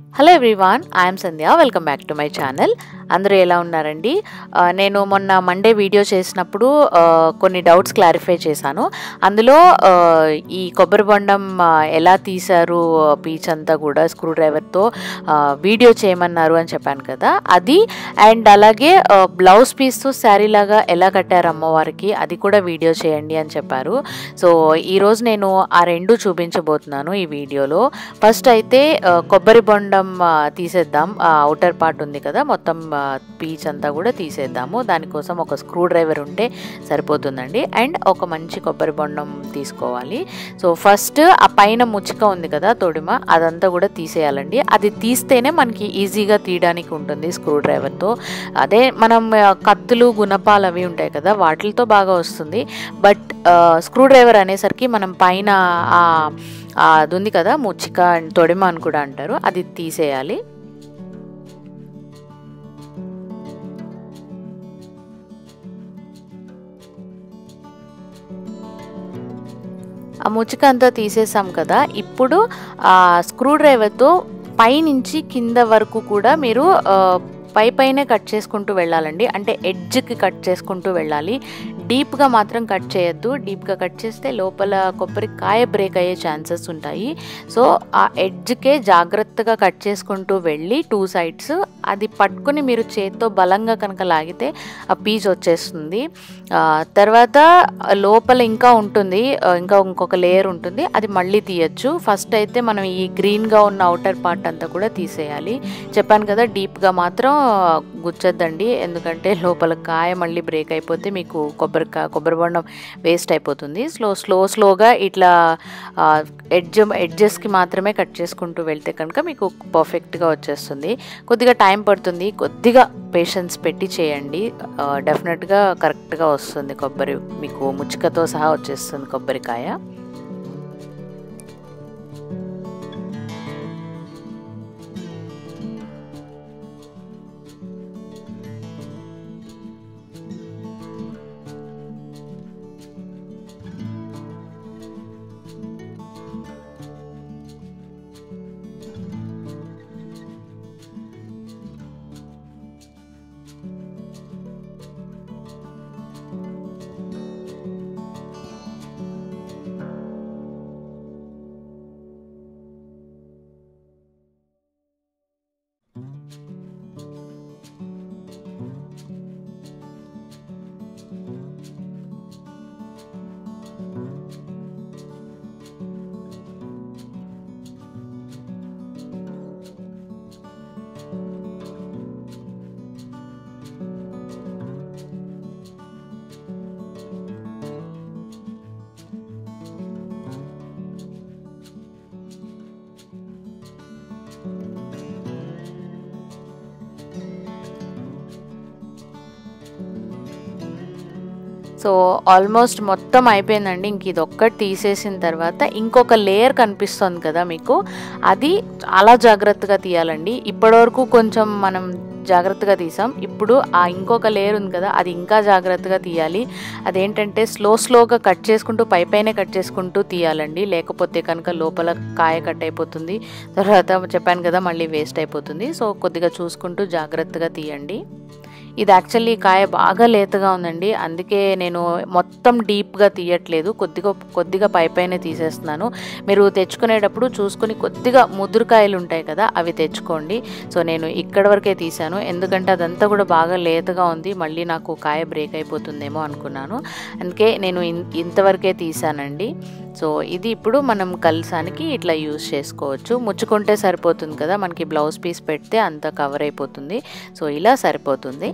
hello everyone I'm Sandhya welcome back to my channel అందరూ ఎలా ఉన్నారండి ఆ, నేను మొన్న మండే వీడియో చేసినప్పుడు ఆ, కొన్ని డౌట్స్ క్లారిఫై చేశాను అందులో ఆ, ఈ కొబ్బరి బొండం ఆ, ఎలా తీశారు పీచ్ అంతా కూడా స్క్రూ డ్రైవర్తో వీడియో చేయమన్నారు అని చెప్పాను కదా అది అండ్ అలాగే బ్లౌజ్ పీస్తో శారీ లాగా ఎలా కట్టారు అమ్మవారికి అది కూడా వీడియో చేయండి అని చెప్పారు సో ఈరోజు నేను ఆ రెండు చూపించబోతున్నాను ఈ వీడియోలో ఫస్ట్ అయితే ఆ, కొబ్బరి బొండం ఆ, తీసేద్దాం అవుటర్ పార్ట్ ఉంది కదా మొత్తం పీచ్ అంతా కూడా తీసేద్దాము దానికోసం ఒక స్క్రూ డ్రైవర్ ఉంటే సరిపోతుందండి అండ్ ఒక మంచి కొబ్బరి బొండం తీసుకోవాలి సో ఫస్ట్ ఆ పైన ముచ్చిక ఉంది కదా తొడిమ అదంతా కూడా తీసేయాలండి అది తీస్తేనే మనకి ఈజీగా తీయడానికి ఉంటుంది స్క్రూ డ్రైవర్తో అదే మనం ఆ, కత్తులు గుణపాలు అవి ఉంటాయి కదా వాటితో బాగా వస్తుంది బట్ స్క్రూ డ్రైవర్ అనేసరికి మనం పైన ఆ ఆ అది ఉంది కదా ముచ్చిక and తొడిమ అని కూడా అంటారు అది తీసేయాలి ఆ ముచ్చిక అంతా తీసేసాం కదా ఇప్పుడు ఆ స్క్రూ డ్రైవర్తో పైనుంచి కింద వరకు కూడా మీరు ఆ, పై పైనే కట్ చేసుకుంటూ వెళ్ళాలండి అంటే ఎడ్జ్కి కట్ చేసుకుంటూ వెళ్ళాలి డీప్గా మాత్రం కట్ చేయొద్దు డీప్గా కట్ చేస్తే లోపల కొబ్బరికాయ బ్రేక్ అయ్యే ఛాన్సెస్ ఉంటాయి సో ఆ ఎడ్జ్కే జాగ్రత్తగా కట్ చేసుకుంటూ వెళ్ళి టూ సైడ్స్ అది పట్టుకుని మీరు చేత్తో బలంగా కనుక లాగితే ఆ పీచ్ వచ్చేస్తుంది ఆ, తర్వాత లోపల ఇంకా ఉంటుంది ఆ, ఇంకా ఇంకొక లేయర్ ఉంటుంది అది మళ్ళీ తీయచ్చు ఫస్ట్ అయితే మనం ఈ గ్రీన్గా ఉన్న అవుటర్ పార్ట్ అంతా కూడా తీసేయాలి చెప్పాను కదా డీప్గా మాత్రం గుచ్చొద్దండి ఎందుకంటే లోపల కాయ మళ్ళీ బ్రేక్ అయిపోతే మీకు కొబ్బరికాయ కొబ్బరి బొండం వేస్ట్ అయిపోతుంది స్లో స్లో స్లోగా ఇట్లా ఎడ్జ్ ఎడ్జెస్కి మాత్రమే కట్ చేసుకుంటూ వెళ్తే కనుక మీకు పర్ఫెక్ట్గా వచ్చేస్తుంది కొద్దిగా టైం పడుతుంది కొద్దిగా పేషెన్స్ పెట్టి చేయండి డెఫినెట్గా కరెక్ట్గా వస్తుంది కొబ్బరి మీకు ముచ్చికతో సహా వచ్చేస్తుంది కొబ్బరికాయ సో ఆల్మోస్ట్ మొత్తం అయిపోయిందండి ఇంక ఇది ఒక్కటి తీసేసిన తర్వాత ఇంకొక లేయర్ కనిపిస్తుంది కదా మీకు అది చాలా జాగ్రత్తగా తీయాలండి ఇప్పటివరకు కొంచెం మనం జాగ్రత్తగా తీసాం ఇప్పుడు ఆ ఇంకొక లేయర్ ఉంది కదా అది ఇంకా జాగ్రత్తగా తీయాలి అదేంటంటే స్లో స్లోగా కట్ చేసుకుంటూ పై పైనే కట్ చేసుకుంటూ తీయాలండి లేకపోతే కనుక లోపల కాయ కట్ అయిపోతుంది తర్వాత చెప్పాను కదా మళ్ళీ వేస్ట్ అయిపోతుంది సో కొద్దిగా చూసుకుంటూ జాగ్రత్తగా తీయండి ఇది యాక్చువల్లీ కాయ బాగా లేతగా ఉందండి అందుకే నేను మొత్తం డీప్గా తీయట్లేదు కొద్దిగా కొద్దిగా పై పైనే తీసేస్తున్నాను మీరు తెచ్చుకునేటప్పుడు చూసుకుని కొద్దిగా ముదురుకాయలు ఉంటాయి కదా అవి తెచ్చుకోండి సో నేను ఇక్కడ వరకే తీసాను ఎందుకంటే అదంతా కూడా బాగా లేతగా ఉంది మళ్ళీ నాకు కాయ బ్రేక్ అయిపోతుందేమో అనుకున్నాను అందుకే నేను ఇన్- ఇంతవరకే తీసానండి సో ఇది ఇప్పుడు మనం కలసానికి ఇట్లా యూస్ చేసుకోవచ్చు ముచ్చుకుంటే సరిపోతుంది కదా మనకి బ్లౌజ్ పీస్ పెడితే అంత కవర్ అయిపోతుంది సో ఇలా సరిపోతుంది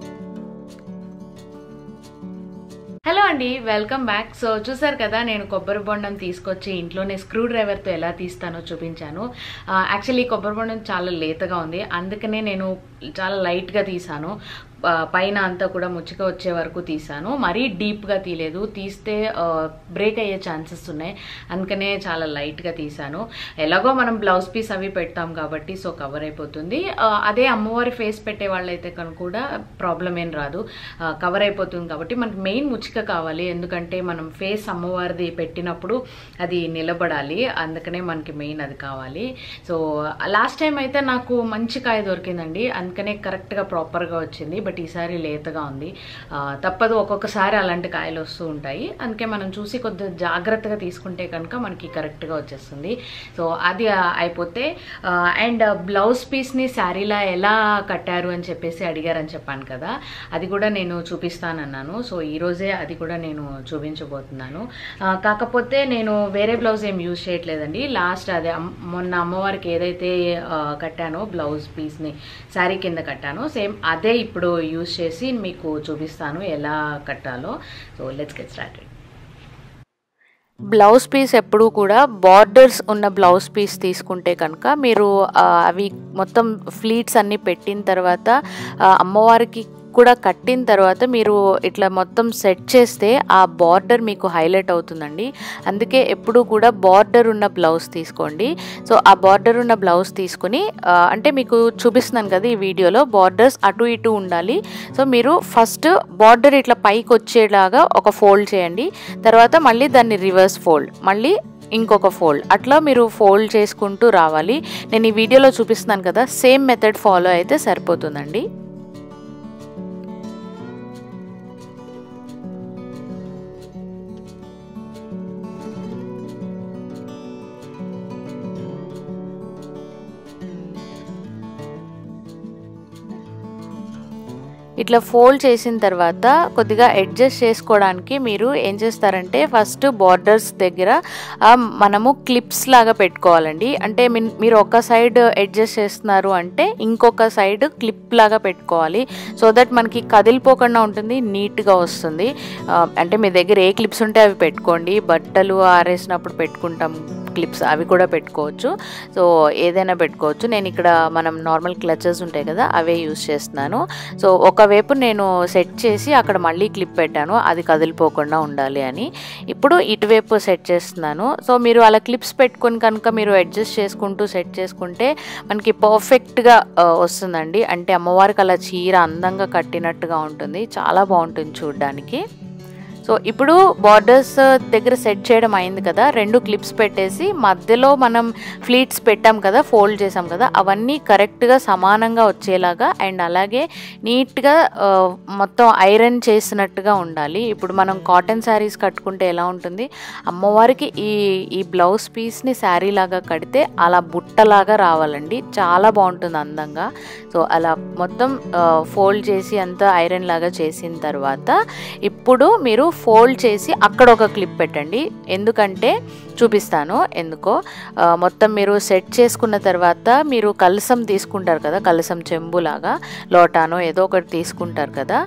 హలో అండి వెల్కమ్ బ్యాక్ సో చూసారు కదా నేను కొబ్బరి బొండం తీసుకొచ్చి ఇంట్లోనే స్క్రూ డ్రైవర్తో ఎలా తీస్తానో చూపించాను యాక్చువల్లీ కొబ్బరి బొండం చాలా లేతగా ఉంది అందుకనే నేను చాలా లైట్గా తీసాను ఆ, పైన అంతా కూడా ముచ్చిక వచ్చే వరకు తీసాను మరీ డీప్గా తీయలేదు తీస్తే బ్రేక్ అయ్యే ఛాన్సెస్ ఉన్నాయి అందుకనే చాలా లైట్గా తీసాను ఎలాగో మనం బ్లౌజ్ పీస్ అవి పెడతాం కాబట్టి సో కవర్ అయిపోతుంది ఆ, అదే అమ్మవారి ఫేస్ పెట్టే వాళ్ళైతే కనుక కూడా ప్రాబ్లం ఏం రాదు కవర్ అయిపోతుంది కాబట్టి మనకి మెయిన్ ముచ్చిక కావాలి ఎందుకంటే మనం ఫేస్ అమ్మవారిది పెట్టినప్పుడు అది నిలబడాలి అందుకనే మనకి మెయిన్ అది కావాలి సో లాస్ట్ టైం అయితే నాకు మంచి కాయ దొరికిందండి అందుకనే కరెక్ట్గా ప్రాపర్గా వచ్చింది బట్ ఈసారి లేతగా ఉంది ఆ, తప్పదు ఒక్కొక్కసారి అలాంటి కాయలు వస్తూ ఉంటాయి అందుకే మనం చూసి కొద్దిగా జాగ్రత్తగా తీసుకుంటే కనుక మనకి కరెక్ట్గా వచ్చేస్తుంది సో అది ఆ, అయిపోతే అండ్ బ్లౌజ్ పీస్ని శారీలా ఎలా కట్టారు అని చెప్పేసి అడిగారని చెప్పాను కదా అది కూడా నేను చూపిస్తానన్నాను సో ఈరోజే అది కూడా నేను చూపించబోతున్నాను ఆ, కాకపోతే నేను వేరే బ్లౌజ్ ఏం యూజ్ చేయట్లేదండి లాస్ట్ అదే అమ్- మొన్న అమ్మవారికి ఏదైతే ఆ, కట్టానో బ్లౌజ్ పీస్ని శారీ కింద కట్టానో సేమ్ అదే ఇప్పుడు యూజ్ చేసి మీకు చూపిస్తాను ఎలా కట్టాలో so let's get started blouse piece ఎప్పుడూ కూడా బార్డర్స్ ఉన్న బ్లౌజ్ పీస్ తీసుకుంటే కనుక మీరు ఆ, అవి మొత్తం ఫ్లీట్స్ అన్నీ పెట్టిన తర్వాత ఆ, అమ్మవారికి కూడా కట్టిన తర్వాత మీరు ఇట్లా మొత్తం సెట్ చేస్తే ఆ బార్డర్ మీకు హైలైట్ అవుతుందండి అందుకే ఎప్పుడూ కూడా బార్డర్ ఉన్న బ్లౌజ్ తీసుకోండి సో ఆ బార్డర్ ఉన్న బ్లౌజ్ తీసుకుని ఆ, అంటే మీకు చూపిస్తున్నాను కదా ఈ వీడియోలో బార్డర్స్ అటు ఇటు ఉండాలి సో మీరు ఫస్ట్ బార్డర్ ఇట్లా పైకి వచ్చేలాగా ఒక ఫోల్డ్ చేయండి తర్వాత మళ్ళీ దాన్ని రివర్స్ ఫోల్డ్ మళ్ళీ ఇంకొక ఫోల్డ్ అట్లా మీరు ఫోల్డ్ చేసుకుంటూ రావాలి నేను ఈ వీడియోలో చూపిస్తున్నాను కదా సేమ్ మెథడ్ ఫాలో అయితే సరిపోతుందండి ఇట్లా ఫోల్డ్ చేసిన తర్వాత కొద్దిగా అడ్జస్ట్ చేసుకోవడానికి మీరు ఏం చేస్తారంటే ఫస్ట్ బార్డర్స్ దగ్గర ఆ, మనము క్లిప్స్ లాగా పెట్టుకోవాలండి అంటే మిన్- మీరు ఒక సైడ్ అడ్జస్ట్ చేస్తున్నారు అంటే ఇంకొక సైడ్ క్లిప్ లాగా పెట్టుకోవాలి సో దట్ మనకి కదిలిపోకుండా ఉంటుంది నీట్గా వస్తుంది ఆ, అంటే మీ దగ్గర ఏ క్లిప్స్ ఉంటే అవి పెట్టుకోండి బట్టలు ఆరేసినప్పుడు పెట్టుకుంటాం క్లిప్స్ అవి కూడా పెట్టుకోవచ్చు సో ఏదైనా పెట్టుకోవచ్చు నేను ఇక్కడ మనం నార్మల్ క్లచెస్ ఉంటాయి కదా అవే యూస్ చేస్తున్నాను సో ఒకవైపు నేను సెట్ చేసి అక్కడ మళ్ళీ క్లిప్ పెట్టాను అది కదిలిపోకుండా ఉండాలి అని ఇప్పుడు ఇటువైపు సెట్ చేస్తున్నాను సో మీరు అలా క్లిప్స్ పెట్టుకొని కనుక మీరు అడ్జస్ట్ చేసుకుంటూ సెట్ చేసుకుంటే మనకి పర్ఫెక్ట్గా వస్తుందండి అంటే అమ్మవారికి అలా చీర అందంగా కట్టినట్టుగా ఉంటుంది చాలా బాగుంటుంది చూడడానికి సో ఇప్పుడు బార్డర్స్ దగ్గర సెట్ చేయడం అయింది కదా రెండు క్లిప్స్ పెట్టేసి మధ్యలో మనం ఫ్లీట్స్ పెట్టాం కదా ఫోల్డ్ చేసాం కదా అవన్నీ కరెక్ట్గా సమానంగా వచ్చేలాగా అండ్ అలాగే నీట్గా ఆ, మొత్తం ఐరన్ చేసినట్టుగా ఉండాలి ఇప్పుడు మనం కాటన్ శారీస్ కట్టుకుంటే ఎలా ఉంటుంది అమ్మవారికి ఈ ఈ బ్లౌజ్ పీస్ని శారీ లాగా కడితే అలా బుట్టలాగా రావాలండి చాలా బాగుంటుంది అందంగా సో అలా మొత్తం ఫోల్డ్ చేసి అంతా ఐరన్ లాగా చేసిన తర్వాత ఇప్పుడు మీరు ఫోల్డ్ చేసి అక్కడ ఒక క్లిప్ పెట్టండి ఎందుకంటే చూపిస్తాను ఎందుకో ఆ, మొత్తం మీరు సెట్ చేసుకున్న తర్వాత మీరు కలసం తీసుకుంటారు కదా కలసం చెంబులాగా లోటానో ఏదో ఒకటి తీసుకుంటారు కదా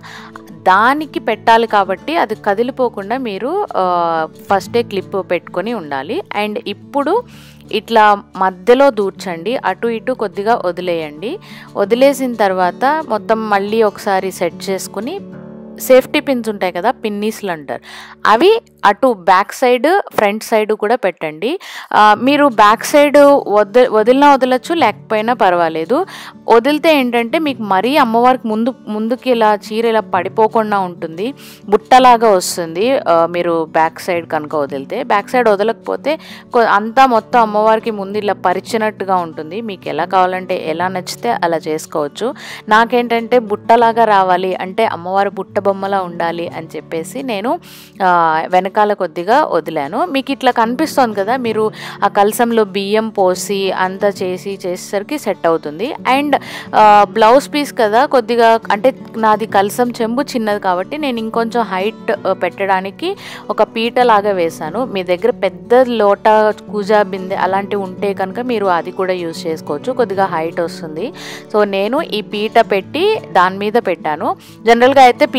దానికి పెట్టాలి కాబట్టి అది కదిలిపోకుండా మీరు ఆ, ఫస్టే క్లిప్ పెట్టుకొని ఉండాలి అండ్ ఇప్పుడు ఇట్లా మధ్యలో దూర్చండి అటు ఇటు కొద్దిగా వదిలేయండి వదిలేసిన తర్వాత మొత్తం మళ్ళీ ఒకసారి సెట్ చేసుకుని సేఫ్టీ పిన్స్ ఉంటాయి కదా పిన్నీస్లు అంటారు అవి అటు బ్యాక్ సైడ్ ఫ్రంట్ సైడ్ కూడా పెట్టండి ఆ, మీరు బ్యాక్ సైడ్ వద వదిలినా వదలచ్చు లేకపోయినా పర్వాలేదు వదిలితే ఏంటంటే మీకు మరీ అమ్మవారికి ముందు ముందుకి ఇలా చీర ఇలా పడిపోకుండా ఉంటుంది బుట్టలాగా వస్తుంది ఆ, మీరు బ్యాక్ సైడ్ కనుక వదిలితే బ్యాక్ సైడ్ వదలకపోతే కొ- అంతా మొత్తం అమ్మవారికి ముందు ఇలా పరిచినట్టుగా ఉంటుంది మీకు ఎలా కావాలంటే ఎలా నచ్చితే అలా చేసుకోవచ్చు నాకేంటంటే బుట్టలాగా రావాలి అంటే అమ్మవారి బుట్ట బొమ్మలా ఉండాలి అని చెప్పేసి నేను ఆ, వెనకాల కొద్దిగా వదిలాను మీకు ఇట్లా కనిపిస్తోంది కదా మీరు ఆ కలసంలో బియ్యం పోసి అంతా చేసి చేసేసరికి సెట్ అవుతుంది అండ్ బ్లౌజ్ పీస్ కదా కొద్దిగా అంటే నాది కలసం చెంబు చిన్నది కాబట్టి నేను ఇంకొంచెం హైట్ పెట్టడానికి ఒక పీట లాగా వేశాను మీ దగ్గర పెద్ద లోట కూజా బిందె అలాంటివి ఉంటే కనుక మీరు అది కూడా యూజ్ చేసుకోవచ్చు కొద్దిగా హైట్ వస్తుంది సో నేను ఈ పీట పెట్టి దాని మీద పెట్టాను జనరల్గా అయితే ప్లేట్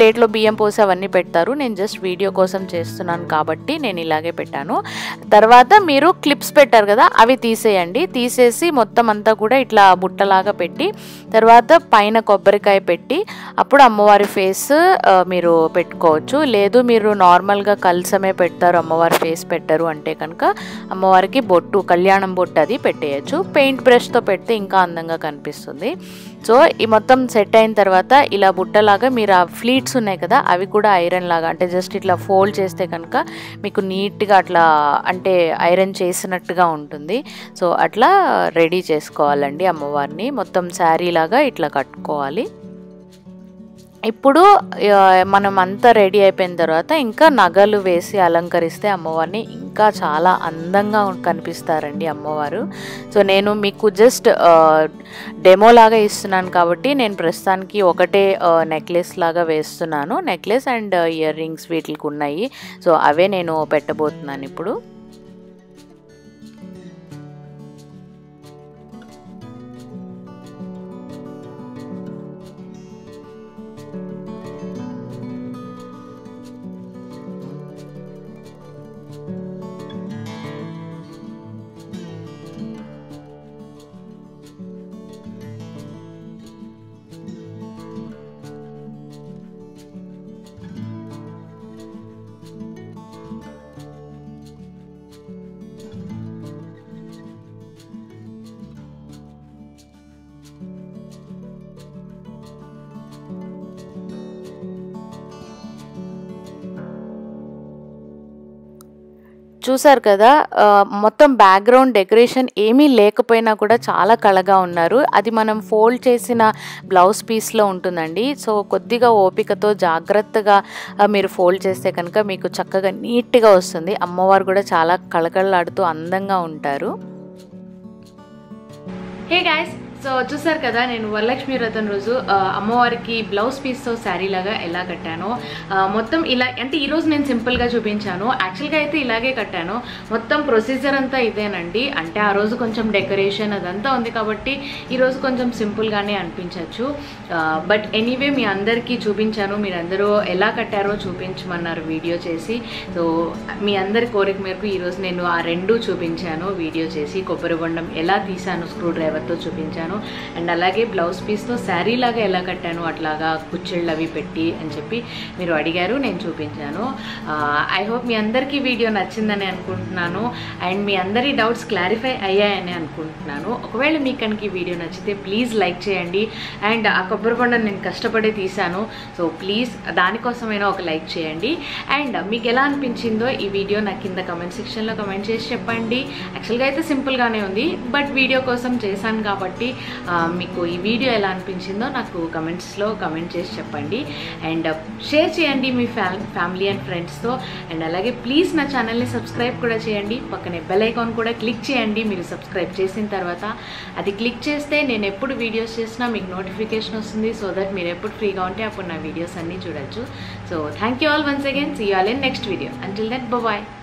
ప్లేట్లో బియ్యం పోసి అవన్నీ పెడతారు నేను జస్ట్ వీడియో కోసం చేస్తున్నాను కాబట్టి నేను ఇలాగే పెట్టాను తర్వాత మీరు క్లిప్స్ పెట్టారు కదా అవి తీసేయండి తీసేసి మొత్తం అంతా కూడా ఇట్లా బుట్టలాగా పెట్టి తర్వాత పైన కొబ్బరికాయ పెట్టి అప్పుడు అమ్మవారి ఫేస్ ఆ, మీరు పెట్టుకోవచ్చు లేదు మీరు నార్మల్గా కలసమే పెడతారు అమ్మవారి ఫేస్ పెట్టరు అంటే కనుక అమ్మవారికి బొట్టు కళ్యాణం బొట్టు అది పెట్టేయచ్చు పెయింట్ బ్రష్తో పెడితే ఇంకా అందంగా కనిపిస్తుంది సో ఈ మొత్తం సెట్ అయిన తర్వాత ఇలా బుట్టలాగా మీరు ఆ ఫ్లీట్స్ ఉన్నాయి కదా అవి కూడా ఐరన్ లాగా అంటే జస్ట్ ఇట్లా ఫోల్డ్ చేస్తే కనుక మీకు నీట్గా అట్లా అంటే ఐరన్ చేసినట్టుగా ఉంటుంది సో అట్లా రెడీ చేసుకోవాలండి అమ్మవారిని మొత్తం శారీ లాగా ఇట్లా కట్టుకోవాలి ఇప్పుడు ఆ, మనం అంతా రెడీ అయిపోయిన తర్వాత ఇంకా నగలు వేసి అలంకరిస్తే అమ్మవారిని ఇంకా చాలా అందంగా కనిపిస్తారండి అమ్మవారు సో నేను మీకు జస్ట్ డెమో లాగా ఇస్తున్నాను కాబట్టి నేను ప్రస్తుతానికి ఒకటే నెక్లెస్ లాగా వేస్తున్నాను నెక్లెస్ అండ్ ఇయర్ రింగ్స్ వీటికి ఉన్నాయి సో అవే నేను పెట్టబోతున్నాను ఇప్పుడు చూసారు కదా ఆ, మొత్తం బ్యాక్గ్రౌండ్ డెకరేషన్ ఏమీ లేకపోయినా కూడా చాలా కళగా ఉన్నారు అది మనం ఫోల్డ్ చేసిన బ్లౌజ్ పీస్లో ఉంటుందండి సో కొద్దిగా ఓపికతో జాగ్రత్తగా ఆ, మీరు ఫోల్డ్ చేస్తే కనుక మీకు చక్కగా నీట్గా వస్తుంది అమ్మవారు కూడా చాలా కళకళలాడుతూ అందంగా ఉంటారు హే గాయస్ సో చూసారు కదా నేను వరలక్ష్మి వ్రతం రోజు ఆ, అమ్మవారికి బ్లౌజ్ పీస్తో శారీ లాగా ఎలా కట్టానో ఆ, మొత్తం ఇలా అంటే ఈరోజు నేను సింపుల్గా చూపించాను యాక్చువల్గా అయితే ఇలాగే కట్టాను మొత్తం ప్రొసీజర్ అంతా ఇదేనండి అంటే ఆ రోజు కొంచెం డెకరేషన్ అదంతా ఉంది కాబట్టి ఈరోజు కొంచెం సింపుల్గానే అనిపించవచ్చు బట్ ఎనీవే మీ అందరికీ చూపించాను మీరందరూ ఎలా కట్టారో చూపించమన్నారు వీడియో చేసి సో మీ అందరి కోరిక మేరకు ఈరోజు నేను ఆ రెండు చూపించాను వీడియో చేసి కొబ్బరి బొండం ఎలా తీసాను స్క్రూ డ్రైవర్తో చూపించాను అండ్ అలాగే బ్లౌజ్ పీస్తో శారీ లాగా ఎలా కట్టాను అట్లాగా కుచ్చిళ్ళు అవి పెట్టి అని చెప్పి మీరు అడిగారు నేను చూపించాను ఐ హోప్ మీ అందరికీ వీడియో నచ్చిందని అనుకుంటున్నాను అండ్ మీ అందరి డౌట్స్ క్లారిఫై అయ్యాయని అనుకుంటున్నాను ఒకవేళ మీకు కనుక ఈ వీడియో నచ్చితే ప్లీజ్ లైక్ చేయండి అండ్ ఆ కొబ్బరి బొండం నేను కష్టపడి తీశాను సో ప్లీజ్ దానికోసమైనా ఒక లైక్ చేయండి అండ్ మీకు ఎలా అనిపించిందో ఈ వీడియో నాకు కింద కమెంట్ సెక్షన్లో కమెంట్ చేసి చెప్పండి యాక్చువల్గా అయితే సింపుల్గానే ఉంది బట్ వీడియో కోసం చేశాను కాబట్టి ఆ, మీకు ఈ వీడియో ఎలా అనిపించిందో నాకు కమెంట్స్లో కమెంట్ చేసి చెప్పండి అండ్ షేర్ చేయండి మీ ఫ్యా ఫ్యామిలీ అండ్ ఫ్రెండ్స్తో అండ్ అలాగే ప్లీజ్ నా ఛానల్ని సబ్స్క్రైబ్ కూడా చేయండి పక్కనే బెల్ ఐకాన్ కూడా క్లిక్ చేయండి మీరు సబ్స్క్రైబ్ చేసిన తర్వాత అది క్లిక్ చేస్తే నేను ఎప్పుడు వీడియోస్ చేసినా మీకు నోటిఫికేషన్ వస్తుంది సో దట్ మీరు ఎప్పుడు ఫ్రీగా ఉంటే అప్పుడు నా వీడియోస్ అన్నీ చూడొచ్చు so thank you all once again see all in next video until that bye